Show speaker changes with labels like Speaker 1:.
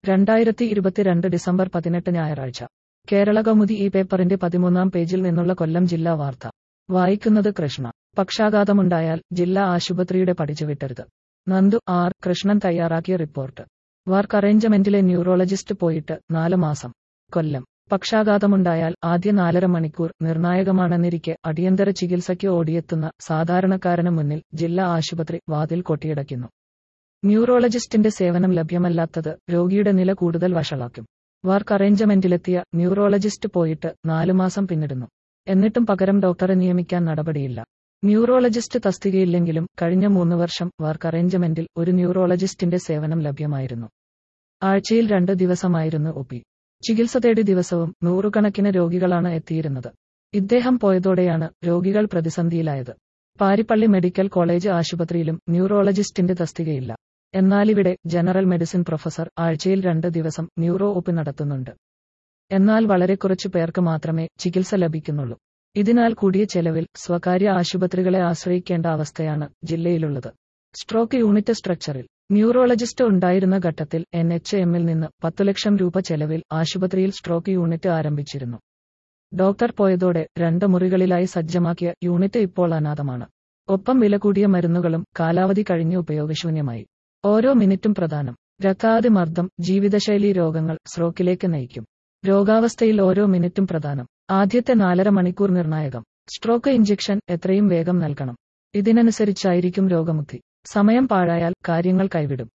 Speaker 1: രണ്ടായിരത്തി ഇരുപത്തിരണ്ട് ഡിസംബർ പതിനെട്ട് ഞായറാഴ്ച കേരള കൗമുദി ഈ പേപ്പറിന്റെ പതിമൂന്നാം പേജിൽ നിന്നുള്ള കൊല്ലം ജില്ലാ വാർത്ത വായിക്കുന്നത് കൃഷ്ണ പക്ഷാഘാതമുണ്ടായാൽ ജില്ലാ ആശുപത്രിയുടെ പഠിച്ചുവിട്ടരുത് നന്ദു ആർ കൃഷ്ണൻ തയ്യാറാക്കിയ റിപ്പോർട്ട് വർക്ക് അറേഞ്ച്മെന്റിലെ ന്യൂറോളജിസ്റ്റ് പോയിട്ട് നാല് മാസം കൊല്ലം പക്ഷാഘാതമുണ്ടായാൽ ആദ്യ നാലര മണിക്കൂർ നിർണായകമാണെന്നിരിക്കെ അടിയന്തര ചികിത്സയ്ക്ക് ഓടിയെത്തുന്ന സാധാരണക്കാരന് മുന്നിൽ ജില്ലാ ആശുപത്രി വാതിൽ കൊട്ടിയടയ്ക്കുന്നു ന്യൂറോളജിസ്റ്റിന്റെ സേവനം ലഭ്യമല്ലാത്തത് രോഗിയുടെ നില കൂടുതൽ വഷളാക്കും വർക്ക് അറേഞ്ച്മെന്റിലെത്തിയ ന്യൂറോളജിസ്റ്റ് പോയിട്ട് നാലു മാസം പിന്നിടുന്നു എന്നിട്ടും പകരം ഡോക്ടറെ നിയമിക്കാൻ നടപടിയില്ല ന്യൂറോളജിസ്റ്റ് തസ്തികയില്ലെങ്കിലും കഴിഞ്ഞ മൂന്ന് വർഷം വർക്ക് അറേഞ്ച്മെന്റിൽ ഒരു ന്യൂറോളജിസ്റ്റിന്റെ സേവനം ലഭ്യമായിരുന്നു ആഴ്ചയിൽ രണ്ട് ദിവസമായിരുന്നു ഒപി ചികിത്സ തേടി ദിവസവും നൂറുകണക്കിന് രോഗികളാണ് എത്തിയിരുന്നത് ഇദ്ദേഹം പോയതോടെയാണ് രോഗികൾ പ്രതിസന്ധിയിലായത് പാരിപ്പള്ളി മെഡിക്കൽ കോളേജ് ആശുപത്രിയിലും ന്യൂറോളജിസ്റ്റിന്റെ തസ്തികയില്ല എന്നാലിവിടെ ജനറൽ മെഡിസിൻ പ്രൊഫസർ ആഴ്ചയിൽ രണ്ട് ദിവസം ന്യൂറോ ഒപി നടത്തുന്നുണ്ട് എന്നാൽ വളരെ കുറച്ചു പേർക്ക് മാത്രമേ ചികിത്സ ലഭിക്കുന്നുള്ളൂ ഇതിനാൽ കൂടിയ ചെലവിൽ സ്വകാര്യ ആശുപത്രികളെ ആശ്രയിക്കേണ്ട അവസ്ഥയാണ് ജില്ലയിലുള്ളത് സ്ട്രോക്ക് യൂണിറ്റ് സ്ട്രക്ചറിൽ ന്യൂറോളജിസ്റ്റ് ഉണ്ടായിരുന്ന ഘട്ടത്തിൽ എൻ എച്ച് എമ്മിൽ നിന്ന് പത്തു ലക്ഷം രൂപ ചെലവിൽ ആശുപത്രിയിൽ സ്ട്രോക്ക് യൂണിറ്റ് ആരംഭിച്ചിരുന്നു ഡോക്ടർ പോയതോടെ രണ്ട് മുറികളിലായി സജ്ജമാക്കിയ യൂണിറ്റ് ഇപ്പോൾ അനാഥമാണ് ഒപ്പം വില കൂടിയ മരുന്നുകളും കാലാവധി കഴിഞ്ഞ് ഉപയോഗശൂന്യമായി ഓരോ മിനിറ്റും പ്രധാനം രക്താതിമർദ്ദം ജീവിതശൈലീ രോഗങ്ങൾ സ്ട്രോക്കിലേക്ക് നയിക്കും രോഗാവസ്ഥയിൽ ഓരോ മിനിറ്റും പ്രധാനം ആദ്യത്തെ നാലര മണിക്കൂർ നിർണായകം സ്ട്രോക്ക് ഇഞ്ചക്ഷൻ എത്രയും വേഗം നൽകണം ഇതിനനുസരിച്ചായിരിക്കും രോഗമുക്തി സമയം പാഴായാൽ കാര്യങ്ങൾ കൈവിടും